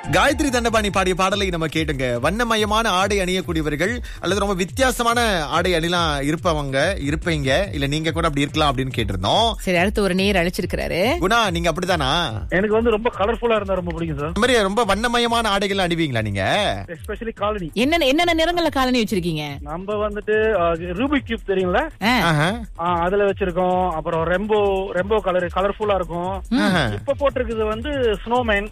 காயத்ரி தண்டபாணி பாடிய பாடலை நம்ம கேட்டுங்க வண்ணமயமான ஆடை அணியக்கூடியவர்கள் அல்லது ரொம்ப வித்தியாசமான ஆடை அணிலாம் இருப்பவங்க இருப்பீங்க இல்ல நீங்க கூட அப்படி இருக்கலாம் அப்படின்னு கேட்டிருந்தோம் சரி அடுத்து ஒரு நேர் அழைச்சிருக்கிறாரு குணா நீங்க அப்படிதானா எனக்கு வந்து ரொம்ப கலர்ஃபுல்லா இருந்தா ரொம்ப பிடிக்கும் சார் இந்த மாதிரி ரொம்ப வண்ணமயமான ஆடைகள் அணிவீங்களா நீங்க எஸ்பெஷலி காலனி என்னென்ன என்னென்ன நிறங்கள்ல காலனி வச்சிருக்கீங்க நம்ம வந்துட்டு ரூபி கியூப் தெரியுங்களா ஆ, ஆஹா. ஆ, அதுல வச்சிருக்கோம் அப்புறம் ரெம்போ ரெம்போ கலர் கலர்ஃபுல்லா இருக்கும் ஆஹா. இப்ப போட்டிருக்குது வந்து ஸ்னோமேன்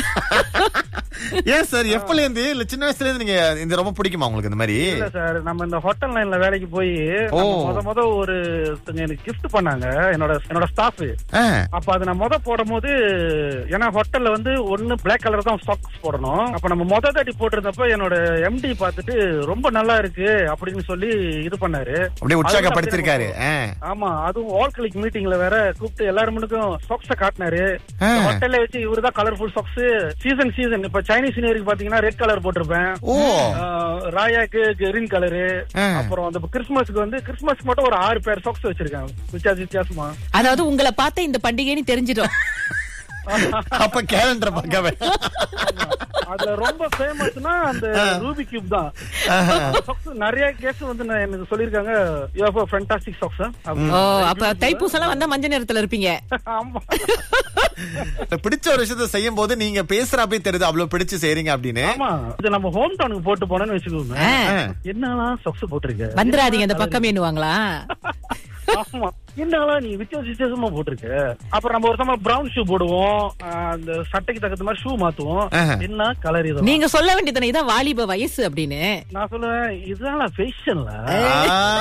ஏன் சார் எப்பல இருந்து இல்ல சின்ன வயசுல இருந்து நீங்க இந்த ரொம்ப பிடிக்குமா உங்களுக்கு இந்த மாதிரி இல்ல சார் நம்ம இந்த ஹோட்டல் லைன்ல வேலைக்கு போய் ஓ. முத முத ஒரு ஒருத்தங்க எனக்கு கிஃப்ட் பண்ணாங்க என்னோட என்னோட ஸ்டாஃப் ஆ. அப்ப அது நான் முத போடும் போது ஏன்னா ஹோட்டல்ல வந்து ஒண்ணு பிளாக் கலர் தான் ஸ்டாக்ஸ் போடணும் அப்ப நம்ம முத தாட்டி போட்டிருந்தப்ப என்னோட எம்டி பார்த்துட்டு ரொம்ப நல்லா இருக்கு அப்படின்னு சொல்லி இது பண்ணாரு அப்படியே உற்சாகப்படுத்திருக்காரு ஆ. ஆமா அதுவும் ஆல் கிளிக் மீட்டிங்ல வேற கூப்பிட்டு எல்லாரும் முன்னுக்கும் சாக்ஸ காட்டினாரு ஆ. ஹோட்டல்ல வச்சு இவருதான் கலர்ஃபுல் சாக்ஸ் சீசன் சீசன் இப்ப சைனீஸ் நியூ இயருக்கு பாத்தீங்கன்னா ரெட் கலர் போட்டிருப்பேன் ஓ ஆஹ், ராயாக்கு கிரீன் கலரு ஆ. அப்புறம் அந்த கிறிஸ்துமஸ்க்கு வந்து கிறிஸ்துமஸ்க்கு மட்டும் ஒரு ஆறு பேர் சாக்ஸ் வச்சிருக்கேன் வித்தியாச வித்தியாசமா அதாவது உங்களை பார்த்த இந்த பண்டிகைன்னு தெரிஞ்சிடும் அப்ப கேலண்டர் பார்க்கவே அதுல ரொம்ப ஃபேமஸ்னா அந்த ரூபி கியூப் தான் சாக்ஸ் நிறைய கேஸ் வந்து நான் எனக்கு சொல்லிருக்காங்க you have a fantastic socks ஓ அப்ப தைப்பூசம் எல்லாம் வந்தா மஞ்சள் நிறத்துல இருப்பீங்க ஆமா பிடிச்ச ஒரு விஷயத்த செய்யும் போது நீங்க பேசுறப்பே தெரியுது அவ்வளவு பிடிச்சு செய்றீங்க அப்படின்னு ஆமா இது நம்ம ஹோம் டவுனுக்கு போட்டு போனோம்னு வச்சுக்கோங்க ஆ, ஆ. என்னலாம் சாக்ஸ் போட்டிருக்க வந்துடாதீங்க அந்த பக்கம் எண்ணுவாங்களா ஆமா என்னலாம் நீ வித்தியாச வித்தியாசமா போட்டிருக்க அப்புறம் நம்ம ஒரு சமயம் பிரவுன் ஷூ போடுவோம் ஆஹ் அந்த சட்டைக்கு தகுந்த மாதிரி ஷூ மாத்துவோம் ஆஹா. என்ன கலர் இது நீங்க சொல்ல வேண்டியதானே இதான் வாலிப வயசு அப்படின்னு நான் சொல்லுவேன் இதெல்லாம் ஃபேஷன்ல ஆ.